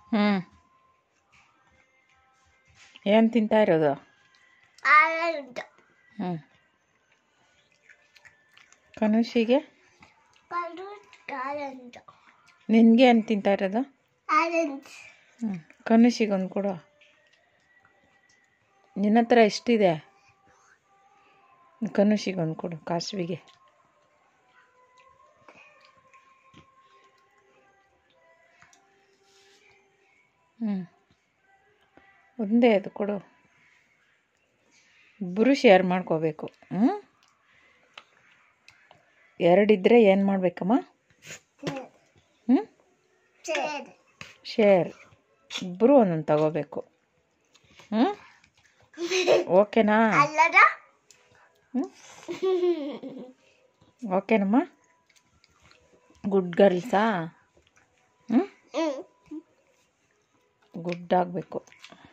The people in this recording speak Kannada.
ಹ್ಞೂ ಏನು ತಿಂತಾ ಇರೋದು ಆರೆಂಜ್ ಹ್ಞೂ ಕನುಷಿಗೆ ಕಡು ಆರೆಂಜ್ ನಿನಗೆ ಏನು ತಿಂತಾ ಇರೋದು ಆರೆಂಜ್ ಹ್ಞೂ ಕನುಷಿಗೊಂದು ಕೊಡು ನಿನ್ನ ಹತ್ರ ಎಷ್ಟಿದೆ ಕನುಷಿಗೊಂದು ಕೊಡು ಕಾಸುವಿಗೆ ಹ್ಞೂ ಒಂದೇ ಅದು ಕೊಡು ಇಬ್ಬರು ಶೇರ್ ಮಾಡ್ಕೋಬೇಕು ಹ್ಞೂ ಎರಡಿದ್ರೆ ಏನು ಮಾಡಬೇಕಮ್ಮ ಹ್ಞೂ ಸೇರ್ ಶೇರ್ ಇಬ್ಬರು ಒಂದೊಂದು ತಗೋಬೇಕು ಹ್ಞೂ ಓಕೆನಾ ಅಲ್ಲದ ಹ್ಞೂ ಓಕೆನಮ್ಮ ಗುಡ್ ಗರ್ಲ್ಸಾ ಹ್ಞೂ ಹ್ಮ್ ಗುಡ್ ಆಗಬೇಕು